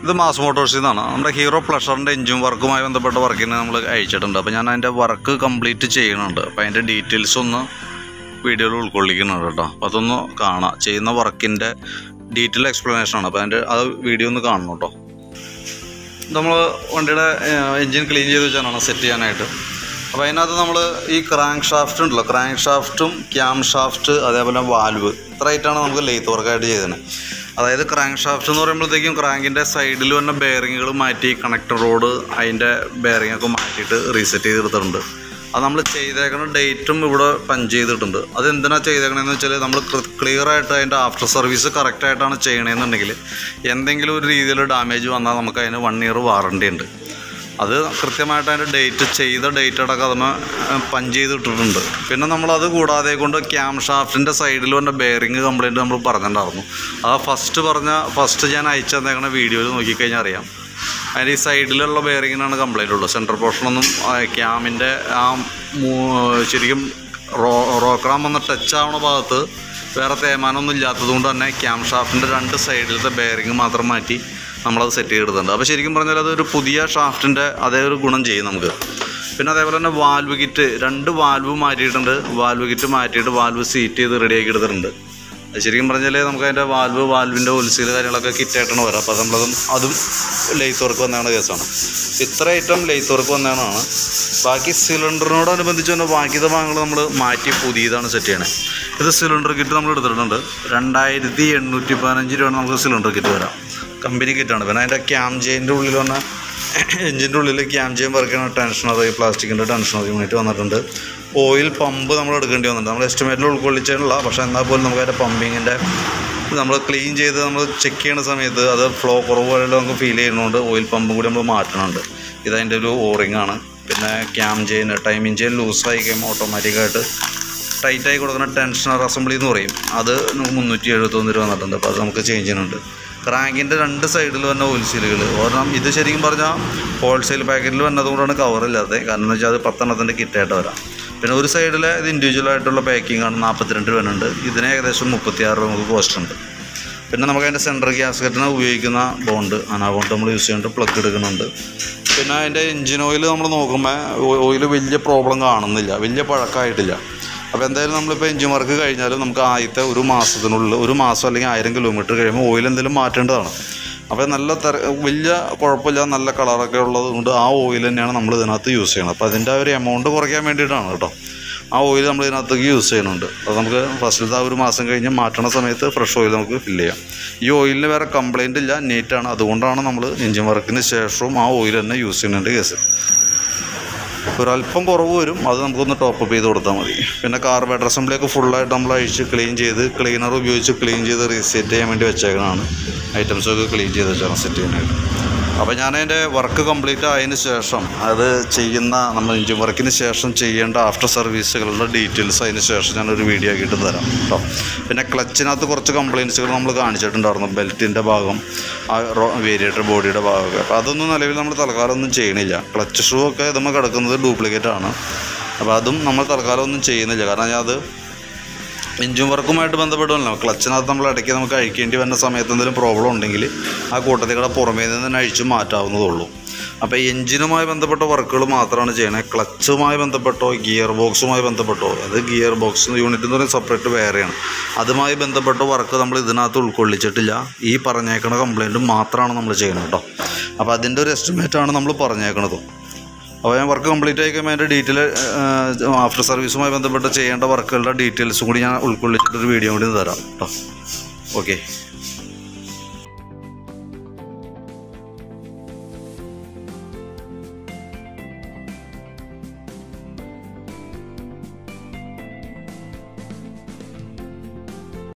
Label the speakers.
Speaker 1: ഇത് മാസ് മോട്ടോഴ്സിൽ നിന്നാണ് നമ്മുടെ ഹീറോ പ്ലഷറിൻ്റെ എഞ്ചിൻ വർക്കുമായി ബന്ധപ്പെട്ട വർക്കിന് നമ്മൾ അയച്ചിട്ടുണ്ട് അപ്പോൾ ഞാൻ അതിൻ്റെ വർക്ക് കംപ്ലീറ്റ് ചെയ്യുന്നുണ്ട് അപ്പോൾ അതിൻ്റെ ഡീറ്റെയിൽസ് ഒന്ന് വീഡിയോയിൽ ഉൾക്കൊള്ളിക്കുന്നുണ്ട് കേട്ടോ അപ്പോൾ അതൊന്ന് കാണാം ചെയ്യുന്ന വർക്കിൻ്റെ ഡീറ്റെയിൽ എക്സ്പ്ലനേഷൻ ആണ് അപ്പോൾ അതിൻ്റെ ആ വീഡിയോ ഒന്ന് കാണണം കേട്ടോ നമ്മൾ വണ്ടിയുടെ എൻജിൻ ക്ലീൻ ചെയ്ത് വെച്ചാണ് സെറ്റ് ചെയ്യാനായിട്ട് അപ്പോൾ അതിനകത്ത് നമ്മൾ ഈ ക്രാങ്ക് ഷാഫ്റ്റ് ഉണ്ടല്ലോ ക്രാങ്ക് ഷാഫ്റ്റും ക്യാം ഷാഫ്റ്റ് അതേപോലെ വാൽവ് ഇത്രയായിട്ടാണ് നമുക്ക് ലെയ്ത്ത് വർക്കായിട്ട് ചെയ്തത് അതായത് ക്രാങ്ക് ഷാഫ്റ്റ് എന്ന് പറയുമ്പോഴത്തേക്കും ക്രാങ്കിൻ്റെ സൈഡിൽ വന്ന ബെയറിങ്ങുകൾ മാറ്റി കണക്ടർ റോഡ് അതിൻ്റെ ബെയറിംഗ് ഒക്കെ മാറ്റിയിട്ട് റീസെറ്റ് ചെയ്തെടുത്തിട്ടുണ്ട് അത് നമ്മൾ ചെയ്തേക്കുന്ന ഡേറ്റും ഇവിടെ പഞ്ച് ചെയ്തിട്ടുണ്ട് അത് എന്തിനാണ് ചെയ്തേക്കണതെന്ന് വെച്ചാൽ നമ്മൾ ക്ലിയർ ആയിട്ട് അതിൻ്റെ ആഫ്റ്റർ സർവീസ് കറക്റ്റായിട്ടാണ് ചെയ്യണമെന്നുണ്ടെങ്കിൽ എന്തെങ്കിലും ഒരു രീതിയിൽ ഡാമേജ് വന്നാൽ നമുക്ക് അതിന് വൺ ഇയർ വാറണ്ടി ഉണ്ട് അത് കൃത്യമായിട്ട് അതിൻ്റെ ഡേറ്റ് ചെയ്ത ഡേറ്റ് അടക്കം അതിന് പഞ്ച് ചെയ്തിട്ടിട്ടുണ്ട് പിന്നെ നമ്മളത് കൂടാതെ കൊണ്ട് ക്യാം ഷാഫ്റ്റിൻ്റെ സൈഡിൽ വന്ന ബെയറിങ് കംപ്ലൈൻറ്റ് നമ്മൾ പറഞ്ഞിട്ടുണ്ടായിരുന്നു ആ ഫസ്റ്റ് പറഞ്ഞ ഫസ്റ്റ് ഞാൻ അയച്ചു തന്നേക്കണ വീഡിയോയിൽ നോക്കിക്കഴിഞ്ഞാൽ അറിയാം അതിൻ്റെ ഈ സൈഡിലുള്ള ബെയറിങ്ങിനാണ് കംപ്ലൈൻ്റ് ഉള്ളത് സെൻട്രൽ പോർഷനൊന്നും ക്യാമിൻ്റെ ആ മൂ- ശരിക്കും റോ റോക്രാം വന്ന് ടച്ച് ആവണ ഭാഗത്ത് വേറെ തേമാനമൊന്നും ഇല്ലാത്തത് കൊണ്ട് തന്നെ ക്യാം ഷാഫ്റ്റിൻ്റെ രണ്ട് സൈഡിലത്തെ ബെയറിങ് മാത്രം മാറ്റി നമ്മളത് സെറ്റ് ചെയ്തെടുത്തിട്ടുണ്ട് അപ്പോൾ ശരിക്കും പറഞ്ഞാൽ അതൊരു പുതിയ ഷാഫ്റ്റിൻ്റെ അതേ ഒരു ഗുണം ചെയ്യും നമുക്ക് പിന്നെ അതേപോലെ തന്നെ വാൽവ് കിറ്റ് രണ്ട് വാൽവ് മാറ്റിയിട്ടുണ്ട് വാൽവ് കിറ്റ് മാറ്റിയിട്ട് വാൽവ് സീറ്റ് ചെയ്ത് റെഡിയാക്കി എടുത്തിട്ടുണ്ട് അത് ശരിക്കും പറഞ്ഞാൽ നമുക്ക് അതിൻ്റെ വാൽവ് വാൽവിൻ്റെ ഒലിസീൽ കാര്യങ്ങളൊക്കെ കിറ്റായിട്ടാണ് വരാം അപ്പോൾ നമ്മളതും അതും ലെയ്ത്ത് വർക്ക് വന്നതാണ് കേസാണ് ഇത്ര ഐറ്റം ലെയ്ത്ത് വർക്ക് വന്നതാണ് ബാക്കി സിലിണ്ടറിനോടനുബന്ധിച്ച് തന്നെ ബാക്കിത്തെ ഭാഗങ്ങൾ നമ്മൾ മാറ്റി പുതിയതാണ് സെറ്റ് ചെയ്യണേ ഇത് സിലിണ്ടർ കിറ്റ് നമ്മൾ എടുത്തിട്ടുണ്ട് രണ്ടായിരത്തി എണ്ണൂറ്റി പതിനഞ്ച് രൂപയാണ് നമുക്ക് സിലിണ്ടർ കിറ്റ് വരാം കമ്പനി കിറ്റാണ് പിന്നെ അതിൻ്റെ ക്യാം ജെയിൻ്റെ ഉള്ളിൽ വന്ന എഞ്ചിൻ്റെ ഉള്ളിൽ ക്യാം ജെയിൻ വർക്ക് ചെയ്യുന്ന ടെൻഷനർ പ്ലാസ്റ്റിക്കിൻ്റെ ടെൻഷനർ യൂണിറ്റ് വന്നിട്ടുണ്ട് ഓയിൽ പമ്പ് നമ്മൾ എടുക്കേണ്ടി വന്നിട്ടുണ്ട് നമ്മൾ എസ്റ്റിമേറ്റിൽ ഉൾക്കൊള്ളിച്ചിട്ടുള്ള പക്ഷേ എന്നാൽ പോലും നമുക്ക് അതിൻ്റെ പമ്പിങ്ങിൻ്റെ നമ്മൾ ക്ലീൻ ചെയ്ത് നമ്മൾ ചെക്ക് ചെയ്യുന്ന സമയത്ത് അത് ഫ്ലോ കുറവ് പോലെ നമുക്ക് ഫീൽ ചെയ്യുന്നതുകൊണ്ട് ഓയിൽ പമ്പും കൂടി നമ്മൾ മാറ്റണുണ്ട് ഇതതിൻ്റെ ഒരു ഓറിംഗ് ആണ് പിന്നെ ക്യാം ചെയിൻ ടൈമിങ് ചെയിൻ ലൂസായി കഴിയുമ്പോൾ ഓട്ടോമാറ്റിക്കായിട്ട് ടൈറ്റായി കൊടുക്കുന്ന ടെൻഷനർ അസംബ്ലി എന്ന് പറയും അത് നമുക്ക് മുന്നൂറ്റി എഴുപത്തൊന്ന് രൂപ വന്നിട്ടുണ്ട് അപ്പോൾ അത് നമുക്ക് ചേഞ്ച് ചെയ്യുന്നുണ്ട് ക്രാങ്കിൻ്റെ രണ്ട് സൈഡിൽ വന്ന ഓയിൽസീലുകൾ ഒരെണ്ണം ഇത് ശരിക്കും പറഞ്ഞാൽ ഹോൾസെയിൽ പാക്കറ്റിൽ വന്നതുകൊണ്ടാണ് കവറില്ലാത്തത് കാരണം എന്ന് വെച്ചാൽ അത് പത്തെണ്ണത്തിൻ്റെ കിറ്റായിട്ട് വരാം പിന്നെ ഒരു സൈഡിൽ ഇത് ഇൻഡിവിജ്വൽ ആയിട്ടുള്ള പാക്കിംഗ് ആണ് നാൽപ്പത്തിരണ്ട് രൂപ ഉണ്ട് ഇതിന് ഏകദേശം മുപ്പത്തിയാറ് രൂപ നമുക്ക് കോസ്റ്റ് ഉണ്ട് പിന്നെ നമുക്ക് അതിൻ്റെ സെൻട്രൽ ഗ്യാസ്കറ്റിന് ഉപയോഗിക്കുന്ന ബോണ്ട് ആണ് ആ ബോണ്ട് നമ്മൾ യൂസ് ചെയ്യുന്നുണ്ട് പ്ലഗ് എടുക്കുന്നുണ്ട് പിന്നെ അതിൻ്റെ എഞ്ചിൻ ഓയിൽ നമ്മൾ നോക്കുമ്പോൾ ഓയിൽ വലിയ പ്രോബ്ലം കാണുന്നില്ല വലിയ പഴക്കമായിട്ടില്ല അപ്പോൾ എന്തായാലും നമ്മളിപ്പോൾ എഞ്ചിൻ വർക്ക് കഴിഞ്ഞാലും നമുക്ക് ആദ്യത്തെ ഒരു മാസത്തിനുള്ളിൽ ഒരു മാസം അല്ലെങ്കിൽ ആയിരം കിലോമീറ്റർ കഴിയുമ്പോൾ ഓയിൽ എന്തെങ്കിലും മാറ്റേണ്ടതാണ് അപ്പോൾ നല്ല തെര വലിയ കുഴപ്പമില്ല നല്ല കളറൊക്കെ ഉള്ളത് കൊണ്ട് ആ ഓയിൽ തന്നെയാണ് നമ്മൾ ഇതിനകത്ത് യൂസ് ചെയ്യണം അപ്പോൾ അതിൻ്റെ ആ ഒരു എമൗണ്ട് കുറയ്ക്കാൻ വേണ്ടിയിട്ടാണ് കേട്ടോ ആ ഓയിൽ നമ്മൾ ഇതിനകത്തേക്ക് യൂസ് ചെയ്യുന്നുണ്ട് അത് നമുക്ക് ഫസ്റ്റിലത്തെ ആ ഒരു മാസം കഴിഞ്ഞ് മാറ്റണ സമയത്ത് ഫ്രഷ് ഓയിൽ നമുക്ക് ഫില്ല് ചെയ്യാം ഈ ഓയിലിന് വേറെ കംപ്ലൈൻ്റ് ഇല്ല നീറ്റാണ് അതുകൊണ്ടാണ് നമ്മൾ എഞ്ചിൻ വർക്കിന് ശേഷവും ആ ഓയിൽ തന്നെ യൂസ് ചെയ്യുന്നുണ്ട് കേസ് ഒരല്പം കുറവ് വരും അത് നമുക്കൊന്ന് ടോപ്പ് അപ്പ് ചെയ്ത് കൊടുത്താൽ മതി പിന്നെ കാർബേറ്റർ അസംബ്ലിയൊക്കെ ഫുള്ളായിട്ട് നമ്മൾ അഴിച്ച് ക്ലീൻ ചെയ്ത് ക്ലീനർ ഉപയോഗിച്ച് ക്ലീൻ ചെയ്ത് റീസെറ്റ് ചെയ്യാൻ വേണ്ടി വെച്ചേക്കണതാണ് ഐറ്റംസൊക്കെ ക്ലീൻ ചെയ്ത് വെച്ചാണ് സെറ്റ് ചെയ്യാനായിട്ട് അപ്പോൾ ഞാൻ അതിൻ്റെ വർക്ക് കംപ്ലീറ്റ് ആയതിന് ശേഷം അത് ചെയ്യുന്ന നമ്മൾ എഞ്ചിൻ വർക്കിന് ശേഷം ചെയ്യേണ്ട ആഫ്റ്റർ സർവീസുകളുടെ ഡീറ്റെയിൽസ് അതിന് ശേഷം ഞാനൊരു വീഡിയോ ആക്കിയിട്ട് തരാം കേട്ടോ പിന്നെ ക്ലച്ചിനകത്ത് കുറച്ച് കംപ്ലയിൻസുകൾ നമ്മൾ കാണിച്ചിട്ടുണ്ടായിരുന്നു ബെൽറ്റിൻ്റെ ഭാഗം ആ വേരിയേറ്റർ ബോഡിയുടെ ഭാഗമൊക്കെ അപ്പോൾ അതൊന്നും നിലവിൽ നമ്മൾ തൽക്കാലം ഒന്നും ചെയ്യണില്ല ക്ലച്ച് ഷൂ ഒക്കെ ഇതുമ്പോൾ കിടക്കുന്നത് ഡ്യൂപ്ലിക്കേറ്റ് ആണ് അപ്പോൾ അതും നമ്മൾ തൽക്കാലം ഒന്നും ചെയ്യുന്നില്ല കാരണം ഞാൻ അത് എഞ്ചിൻ വർക്കുമായിട്ട് ബന്ധപ്പെട്ടുമല്ലോ ക്ലച്ചിനകത്ത് നമ്മൾ ഇടയ്ക്ക് നമുക്ക് അഴിക്കേണ്ടി വരുന്ന സമയത്ത് എന്തെങ്കിലും പ്രോബ്ലം ഉണ്ടെങ്കിൽ ആ കൂട്ടത്തിൽ കൂടെ പുറമേ നിന്ന് തന്നെ അഴിച്ച് മാറ്റാവുന്നതുള്ളൂ അപ്പോൾ എഞ്ചിനുമായി ബന്ധപ്പെട്ട വർക്കുകൾ മാത്രമാണ് ചെയ്യണത് ക്ലച്ചുമായി ബന്ധപ്പെട്ടോ ഗിയർ ബോക്സുമായി ബന്ധപ്പെട്ടോ അത് ഗിയർ ബോക്സ് യൂണിറ്റ് എന്ന് പറയുന്നത് സെപ്പറേറ്റ് വേറെയാണ് അതുമായി ബന്ധപ്പെട്ട വർക്ക് നമ്മൾ ഇതിനകത്ത് ഉൾക്കൊള്ളിച്ചിട്ടില്ല ഈ പറഞ്ഞേക്കണ കംപ്ലയിൻറ്റ് മാത്രമാണ് നമ്മൾ ചെയ്യണത് കേട്ടോ അപ്പോൾ അതിൻ്റെ ഒരു എസ്റ്റിമേറ്റാണ് നമ്മൾ പറഞ്ഞേക്കണത് അപ്പോൾ ഞാൻ വർക്ക് കംപ്ലീറ്റ് ആയി കഴിയുമ്പോൾ അതിൻ്റെ ഡീറ്റെയിൽ ആഫ്റ്റർ സർവീസുമായി ബന്ധപ്പെട്ട് ചെയ്യേണ്ട വർക്കുകളുടെ ഡീറ്റെയിൽസും കൂടി ഞാൻ ഉൾക്കൊള്ളിച്ചിട്ടൊരു വീഡിയോ കൂടി തരാം കേട്ടോ ഓക്കെ